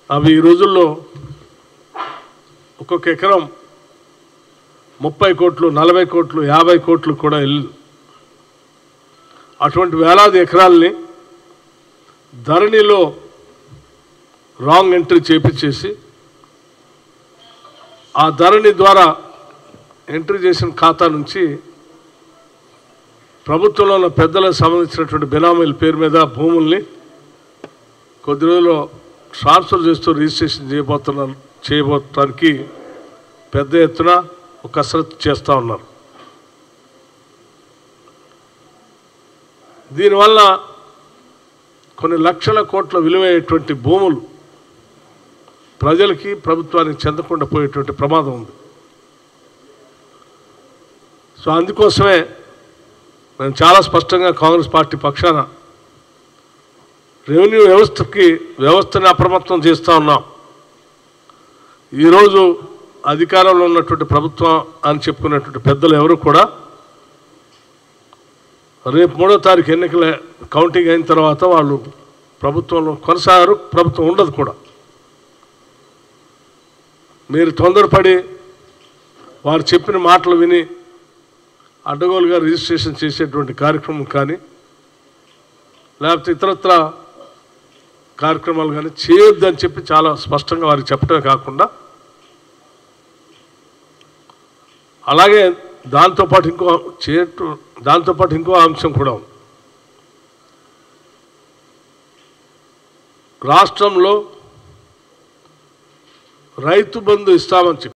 అవి ఈ రోజుల్లో ఒక్కొక్క ఎకరం ముప్పై కోట్లు నలభై కోట్లు యాభై కోట్లు కూడా వెళ్ళి అటువంటి వేలాది ఎకరాల్ని ధరణిలో రాంగ్ ఎంట్రీ చేపించేసి ఆ ధరణి ద్వారా ఎంట్రీ చేసిన ఖాతా నుంచి ప్రభుత్వంలో ఉన్న పెద్దలకు సంబంధించినటువంటి బినామీల పేరు మీద భూముల్ని కొద్ది రోజుల్లో ట్రాన్స్ఫర్ చేస్తూ రిజిస్ట్రేషన్ చేయబోతున్నారు చేయబోతానికి పెద్ద ఎత్తున ఒక కసరత్తు చేస్తూ ఉన్నారు దీనివల్ల కొన్ని లక్షల కోట్ల విలువైనటువంటి భూములు ప్రజలకి ప్రభుత్వానికి చెందకుండా పోయేటువంటి ప్రమాదం ఉంది సో అందుకోసమే మేము చాలా స్పష్టంగా కాంగ్రెస్ పార్టీ పక్షాన రెవెన్యూ వ్యవస్థకి వ్యవస్థని అప్రమత్తం చేస్తూ ఉన్నాం ఈరోజు అధికారంలో ఉన్నటువంటి ప్రభుత్వం అని చెప్పుకున్నటువంటి పెద్దలు ఎవరు కూడా రేపు మూడో తారీఖు ఎన్నికల కౌంటింగ్ అయిన తర్వాత వాళ్ళు ప్రభుత్వంలో కొనసాగారు ప్రభుత్వం ఉండదు కూడా మీరు తొందరపడి వారు చెప్పిన మాటలు విని అడ్డగోలుగా రిజిస్ట్రేషన్ చేసేటువంటి కార్యక్రమం కానీ లేకపోతే ఇతరత్ర కార్యక్రమాలు కానీ చేయొద్దని చెప్పి చాలా స్పష్టంగా వారికి చెప్పడమే కాకుండా అలాగే దాంతోపాటు ఇంకో చేయట్టు దాంతోపాటు ఇంకో అంశం కూడా ఉంది రాష్ట్రంలో రైతు బంధు ఇస్తామని చెప్పి